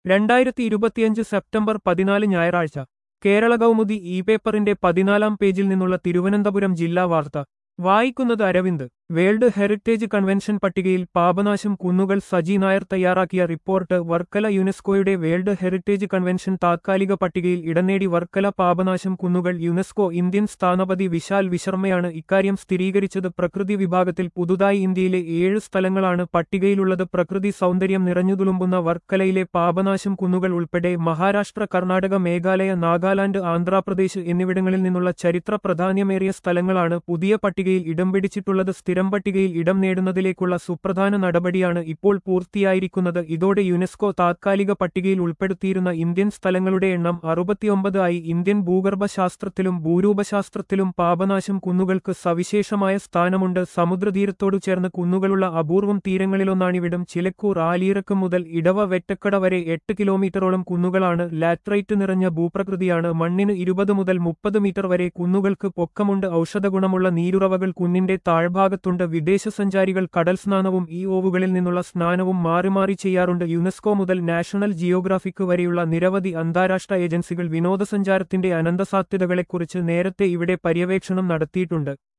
രണ്ടായിരത്തി ഇരുപത്തിയഞ്ച് സെപ്റ്റംബർ പതിനാല് ഞായറാഴ്ച കേരള കൗമുദി ഇ പേപ്പറിന്റെ പതിനാലാം പേജിൽ നിന്നുള്ള തിരുവനന്തപുരം ജില്ലാ വാർത്ത വായിക്കുന്നത് അരവിന്ദ് വേൾഡ് ഹെറിറ്റേജ് കൺവെൻഷൻ പട്ടികയിൽ പാപനാശം കുന്നുകൾ സജി നായർ തയ്യാറാക്കിയ റിപ്പോർട്ട് വർക്കല യുനെസ്കോയുടെ വേൾഡ് ഹെറിറ്റേജ് കൺവെൻഷൻ താത്കാലിക പട്ടികയിൽ ഇടനേടി വർക്കല പാപനാശം കുന്നുകൾ യുനെസ്കോ ഇന്ത്യൻ സ്ഥാനപതി വിശാൽ വിശർമ്മയാണ് ഇക്കാര്യം സ്ഥിരീകരിച്ചത് പ്രകൃതി വിഭാഗത്തിൽ പുതുതായി ഇന്ത്യയിലെ ഏഴ് സ്ഥലങ്ങളാണ് പട്ടികയിലുള്ളത് പ്രകൃതി സൗന്ദര്യം നിറഞ്ഞുതുളുമ്പുന്ന വർക്കലയിലെ പാപനാശം കുന്നുകൾ ഉൾപ്പെടെ മഹാരാഷ്ട്ര കർണാടക മേഘാലയ നാഗാലാൻഡ് ആന്ധ്രാപ്രദേശ് എന്നിവിടങ്ങളിൽ നിന്നുള്ള ചരിത്ര പ്രാധാന്യമേറിയ സ്ഥലങ്ങളാണ് പുതിയ പട്ടികയിൽ ഇടം പിടിച്ചിട്ടുള്ളത് സ്ഥിരം പട്ടികയിൽ ഇടം നേടുന്നതിലേക്കുള്ള സുപ്രധാന നടപടിയാണ് ഇപ്പോൾ പൂർത്തിയായിരിക്കുന്നത് ഇതോടെ യുനെസ്കോ താത്കാലിക പട്ടികയിൽ ഉൾപ്പെടുത്തിയിരുന്ന ഇന്ത്യൻ സ്ഥലങ്ങളുടെ എണ്ണം അറുപത്തിയൊമ്പത് ആയി ഇന്ത്യൻ ഭൂഗർഭശാസ്ത്രത്തിലും ഭൂരൂപശാസ്ത്രത്തിലും പാപനാശം കുന്നുകൾക്ക് സവിശേഷമായ സ്ഥാനമുണ്ട് സമുദ്രതീരത്തോടു ചേർന്ന് കുന്നുകളുള്ള അപൂർവം തീരങ്ങളിലൊന്നാണിവിടം ചിലക്കൂർ ആലീറക്കം മുതൽ ഇടവ വെറ്റക്കട വരെ എട്ട് കിലോമീറ്ററോളം കുന്നുകളാണ് ലാറ്ററൈറ്റ് നിറഞ്ഞ ഭൂപ്രകൃതിയാണ് മണ്ണിന് ഇരുപത് മുതൽ മുപ്പത് മീറ്റർ വരെ കുന്നുകൾക്ക് പൊക്കമുണ്ട് ഔഷധഗുണമുള്ള നീരുറവകൾ കുന്നിന്റെ താഴ്ഭാഗത്തുണ്ട് വിദേശ സഞ്ചാരികൾ കടൽ സ്നാനവും ഈ ഓവുകളിൽ നിന്നുള്ള സ്നാനവും മാറി മാറി ചെയ്യാറുണ്ട് യുനെസ്കോ മുതൽ നാഷണൽ ജിയോഗ്രാഫിക് വരെയുള്ള നിരവധി അന്താരാഷ്ട്ര ഏജൻസികൾ വിനോദസഞ്ചാരത്തിന്റെ അനന്തസാധ്യതകളെക്കുറിച്ച് നേരത്തെ ഇവിടെ പര്യവേക്ഷണം നടത്തിയിട്ടുണ്ട്